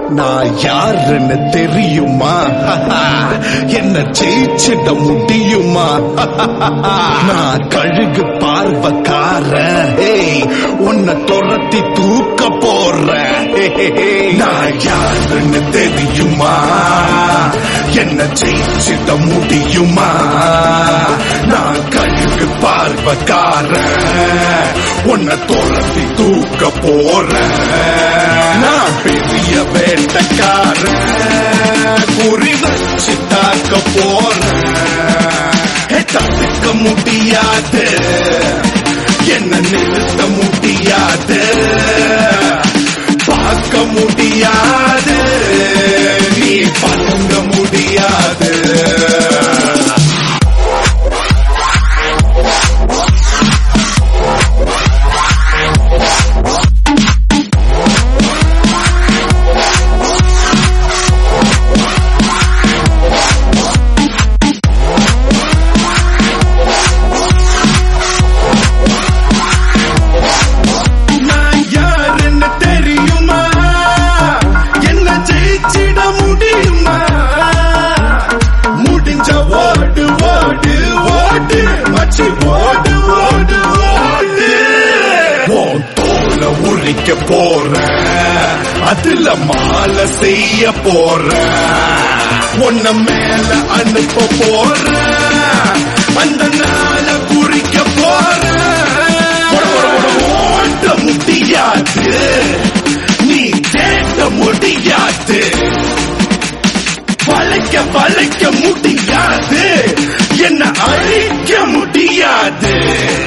நான் யாருன்னு தெரியுமா என்ன ஜெயிச்சிட முடியுமா நான் கழுகு பார்வக்காரன் ஏய், உன்னை துரத்தி தூக்க போறேன் நான் யாருன்னு தெரியுமா என்ன ஜெயிச்சிட முடியுமா நான் கழுகு பார்வக்காரன் உன்னை துரத்தி தூக்க போறேன் நான் பெரிய வேட்டக்காரன் குறி வச்சு தாக்க போறேன் தடுக்க முடியாது என்ன நிறுத்த முடியாது பார்க்க முடியாது நீ பழங்க முடியாது நான் யாருன்னு தெரியுமா என்ன ஜெயிச்சிட முடியுமா முடிஞ்ச ஓடு ஓடு ஓடு மச்சி ஓடு ஓடு ஓடு உன் தோல உரிக்க போறேன் அதுல மாலை செய்ய போறேன் உன்ன மேல அனுப்ப போறேன் அந்த நாள குறிக்க போறேன் ஓட்ட முடியாது நீ தேட முடியாது வளைக்க வளைக்க முடியாது என்ன அழிக்க முடியாது